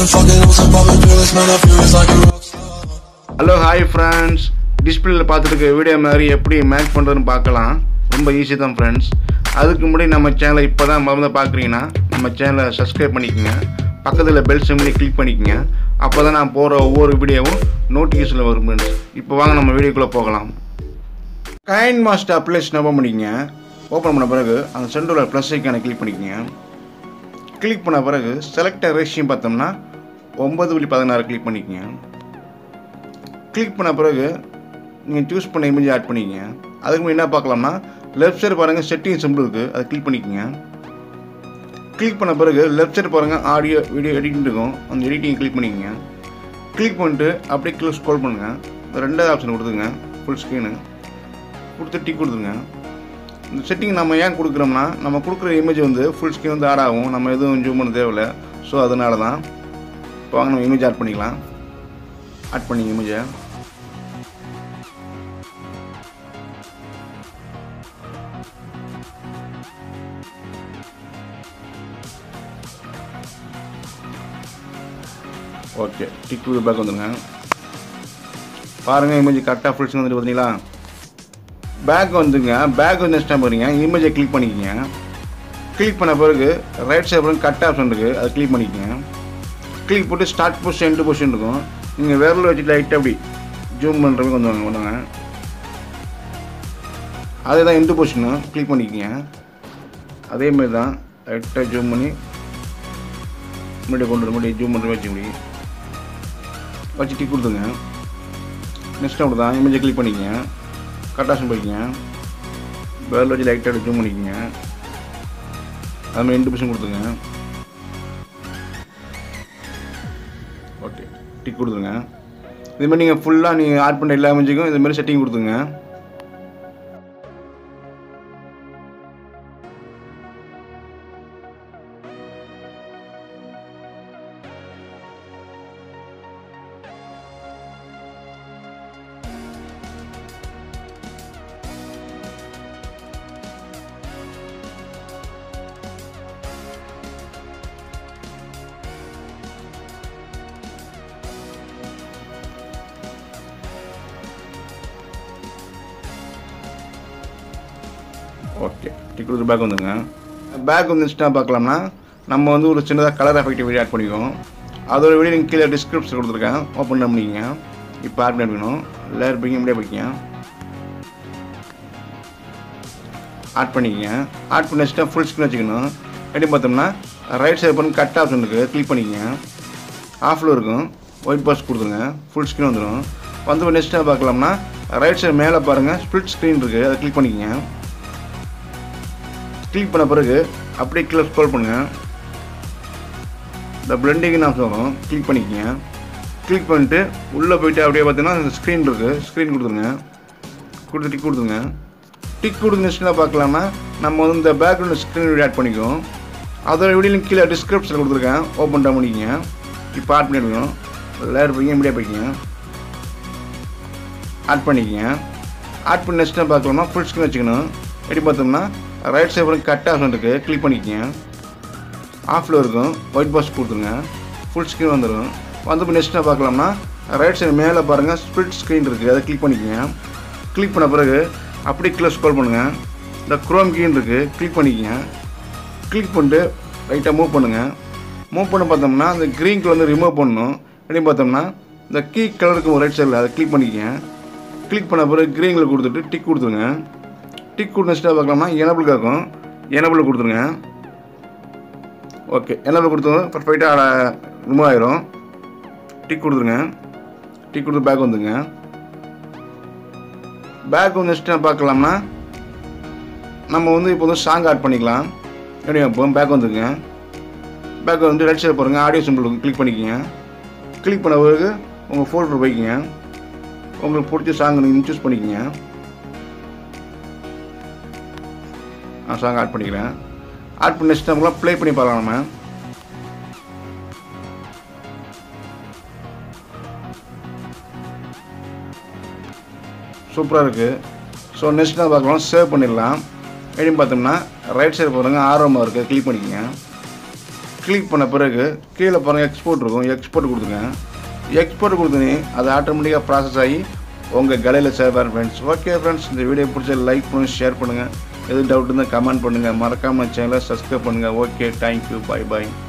been fucking hoes and popping pills, man, I feel it's like a rock star. Hello hi friends டிஸ்பிளேல பார்த்துட்டு video மாதிரி எப்படி make பண்ணுறதுன்னு பார்க்கலாம் ரொம்ப ஈஸி தான் ஃப்ரெண்ட்ஸ் அதுக்கு முன்னாடி நம்ம சேனலை இப்போ தான் மறந்து பார்க்குறீங்கன்னா நம்ம சேனலை சப்ஸ்கிரைப் பண்ணிக்கோங்க பக்கத்தில் பெல் சிம்லி கிளிக் பண்ணிக்கோங்க அப்போ தான் நான் போகிற ஒவ்வொரு வீடியோவும் நோட்டிஃபிகேஷனில் வரும் ஃப்ரெண்ட்ஸ் இப்போ வாங்க நம்ம வீடியோக்குள்ளே போகலாம் கைன் மாஸ்டர் அப்ளிகேஷன் ஓப்பன் பண்ணிக்கங்க ஓப்பன் பண்ண பிறகு அந்த சென்டரில் ப்ளஸ் ஐக்கானை கிளிக் பண்ணிக்கங்க கிளிக் பண்ண பிறகு செலக்டர் ரேஷியம் பார்த்தோம்னா ஒம்பது புள்ளி பதினாறு கிளிக் பண்ணிக்கங்க கிளிக் பண்ண பிறகு நீங்கள் சூஸ் பண்ண இமேஜ் ஆட் பண்ணிக்கங்க அதுக்கு முன்னாடி என்ன பார்க்கலாம்னா லெஃப்ட் சைடு பாருங்கள் செட்டிங் சிம்பிள் இருக்குது அதை கிளிக் பண்ணிக்கங்க கிளிக் பண்ண பிறகு லெஃப்ட் சைடு பாருங்கள் ஆடியோ வீடியோ எடிட்டிங் இருக்கும் அந்த எடிட்டிங் கிளிக் பண்ணிக்கங்க கிளிக் பண்ணிட்டு அப்படியே கீழே ஸ்க்ரோல் பண்ணுங்கள் இந்த ரெண்டாவது ஆப்ஷன் கொடுத்துங்க ஃபுல் ஸ்க்ரீனு கொடுத்து டிக் கொடுத்துங்க இந்த செட்டிங் நம்ம ஏன் கொடுக்குறோம்னா நம்ம கொடுக்குற இமேஜ் வந்து ஃபுல் ஸ்க்ரீன் வந்து ஆட் ஆகும் நம்ம எதுவும் ஜூம் பண்ண தேவையில்ல ஸோ அதனால தான் இப்போ வாங்க நம்ம இமேஜ் ஆட் பண்ணிக்கலாம் ஆட் பண்ணி இமேஜை ஓகே டிக் பேக் வந்துருங்க பாருங்கள் இமேஜ் கரெக்டாக ஃபுல் ஸ்க்ரீன் வந்துட்டு பார்த்தீங்களா பேக் வந்துங்க பேக் வந்து நெக்ஸ்ட் டைம் பாருங்க இமேஜை கிளிக் பண்ணிக்கங்க கிளிக் பண்ண பிறகு ரைட் சைடு பாருங்க கட் ஆப்ஷன் இருக்குது அதை கிளிக் பண்ணிக்கங்க கிளிக் போட்டு ஸ்டார்ட் பொசிஷன் எண்டு பொசிஷன் இருக்கும் நீங்கள் விரல் வச்சு லைட்டாக அப்படி ஜூம் பண்ணுற மாதிரி கொண்டு வாங்க கொண்டு வாங்க அதே தான் எண்டு பொசிஷனு கிளிக் பண்ணிக்கங்க அதேமாரி தான் லைட்டாக ஜூம் பண்ணி முன்னாடி கொண்டு வர முன்னாடி ஜூம் பண்ணுற வச்சு முடி வச்சு டிக் கொடுத்துங்க நெக்ஸ்ட் அப்படி தான் இமேஜை கிளிக் பண்ணிக்கங்க கட்டாசன் போய்க்கிங்க பேரில் வச்சு லைட்டாக ஜூம் பண்ணிக்கங்க அதுமாதிரி ரெண்டு பர்சன்ட் கொடுத்துங்க ஓகே டிக் கொடுத்துருங்க இதுமாதிரி நீங்கள் ஃபுல்லாக நீங்கள் ஆட் பண்ண எல்லா இமேஜுக்கும் இதுமாதிரி செட்டிங் கொடுத்துங்க ஓகே டிக் கொடுத்து பேக் வந்துங்க பேக் வந்துச்சுன்னா பார்க்கலாம்னா நம்ம வந்து ஒரு சின்னதாக கலர் எஃபெக்ட் வீடியோ ஆட் பண்ணிக்குவோம் அதோட வீடியோ நீங்கள் கீழே டிஸ்கிரிப்ஷன் கொடுத்துருக்கேன் ஓப்பன் பண்ணிக்கிங்க இப்போ ஆட் பண்ணிக்கணும் லேயர் பிடிங்க முடியே பிடிங்க ஆட் பண்ணிக்கங்க ஆட் பண்ணி வச்சுட்டா ஃபுல் ஸ்க்ரீன் வச்சுக்கணும் எப்படி பார்த்தோம்னா ரைட் சைடு பண்ணி கட் ஆப்ஷன் இருக்குது கிளிக் பண்ணிக்கங்க ஆஃபில் இருக்கும் ஒயிட் பாக்ஸ் கொடுத்துருங்க ஃபுல் ஸ்க்ரீன் வந்துடும் வந்து நெக்ஸ்ட்டாக பார்க்கலாம்னா ரைட் சைடு மேலே பாருங்கள் ஸ்ப்ளிட் ஸ்க்ரீன் இருக்குது அதை கிளிக் பண்ணிக்கங்க கிளிக் பண்ண பிறகு அப்படியே கீழே ஸ்க்ரோல் பண்ணுங்கள் இந்த பிளெண்டிங்னு ஆப்ஷன் வரும் கிளிக் பண்ணிக்கங்க கிளிக் பண்ணிட்டு உள்ளே போயிட்டு அப்படியே பார்த்தீங்கன்னா ஸ்க்ரீன் இருக்குது ஸ்க்ரீன் கொடுத்துருங்க கொடுத்து டிக் கொடுத்துருங்க டிக் கொடுத்து நெக்ஸ்ட்டில் பார்க்கலாம்னா நம்ம வந்து இந்த பேக்ரவுண்ட் ஸ்க்ரீன் வீடியோ ஆட் பண்ணிக்குவோம் அதோட வீடியோ கீழே டிஸ்கிரிப்ஷனில் கொடுத்துருக்கேன் ஓப்பன் பண்ண முடியுங்க இப்போ ஆட் பண்ணிடுவோம் லேயர் போய்ங்க மீடியா போய்க்கிங்க ஆட் பண்ணிக்கங்க ஆட் பண்ணி நெக்ஸ்ட்டு பார்க்கலாம்னா ஃபுல் ஸ்க்ரீன் வச்சுக்கணும் எப்படி பார்த்தோம்னா ரைட் சைடு கட் ஆப்ஷன் இருக்குது கிளிக் பண்ணிக்கங்க ஆஃபில் இருக்கும் ஒயிட் பாக்ஸ் கொடுத்துருங்க ஃபுல் ஸ்க்ரீன் வந்துடும் வந்து நெக்ஸ்ட்டாக பார்க்கலாம்னா ரைட் சைடு மேலே பாருங்கள் ஸ்ப்ளிட் ஸ்க்ரீன் இருக்குது அதை கிளிக் பண்ணிக்கங்க கிளிக் பண்ண பிறகு அப்படியே கீழே ஸ்க்ரோல் பண்ணுங்கள் இந்த க்ரோம் கீன் இருக்குது கிளிக் பண்ணிக்கங்க கிளிக் பண்ணிட்டு ரைட்டாக மூவ் பண்ணுங்கள் மூவ் பண்ண பார்த்தோம்னா அந்த க்ரீன் கலர் வந்து ரிமூவ் பண்ணணும் எப்படின்னு பார்த்தோம்னா இந்த கீ கலருக்கு ரைட் சைடில் அதை கிளிக் பண்ணிக்கங்க கிளிக் பண்ண பிறகு க்ரீனில் கொடுத்துட்டு டிக் கொடுத்துருங்க டிக் கொடுத்து பார்க்கலாம்னா எனபிள் கேட்கும் எனபிள் கொடுத்துருங்க ஓகே எனபிள் கொடுத்து பர்ஃபெக்டாக ரிமூவ் ஆயிரும் டிக் கொடுத்துருங்க டிக் கொடுத்து பேக் வந்துங்க பேக் வந்து நெக்ஸ்ட் பார்க்கலாம்னா நம்ம வந்து இப்போ வந்து சாங் ஆட் பண்ணிக்கலாம் எப்படி இப்போ பேக் வந்துங்க பேக் வந்து ரைட் சைடு பாருங்கள் ஆடியோ சிம்பிள் கிளிக் பண்ணிக்கோங்க கிளிக் பண்ண பிறகு உங்கள் ஃபோல்டர் போய்க்கிங்க உங்களுக்கு பிடிச்ச சாங் நீங்கள் சூஸ் பண்ணிக்கோங்க நான் சாங் ஆட் பண்ணிக்கிறேன் ஆட் பண்ணி நெக்ஸ்ட் நம்மளாம் ப்ளே பண்ணி பார்க்கலாம் நம்ம சூப்பராக இருக்குது ஸோ நெக்ஸ்ட் நான் பார்க்கலாம் சேவ் பண்ணிடலாம் எப்படின்னு பார்த்தோம்னா ரைட் சைடு போகிறவங்க ஆர்வமாக இருக்குது கிளிக் பண்ணிக்கோங்க கிளிக் பண்ண பிறகு கீழே பாருங்கள் எக்ஸ்போர்ட் இருக்கும் எக்ஸ்போர்ட் கொடுத்துங்க எக்ஸ்போர்ட் கொடுத்தனே அது ஆட்டோமேட்டிக்காக ப்ராசஸ் ஆகி உங்கள் கலையில் சேவ் ஆகும் ஃப்ரெண்ட்ஸ் ஓகே ஃப்ரெண்ட்ஸ் இந்த வீடியோ பிடிச்ச லைக் பண்ணி ஷேர் பண்ணுங்கள் எது டவுட் இருந்தால் கமெண்ட் பண்ணுங்கள் மறக்காமல் சேனலை சப்ஸ்கிரைப் பண்ணுங்கள் ஓகே தேங்க்யூ பை பாய்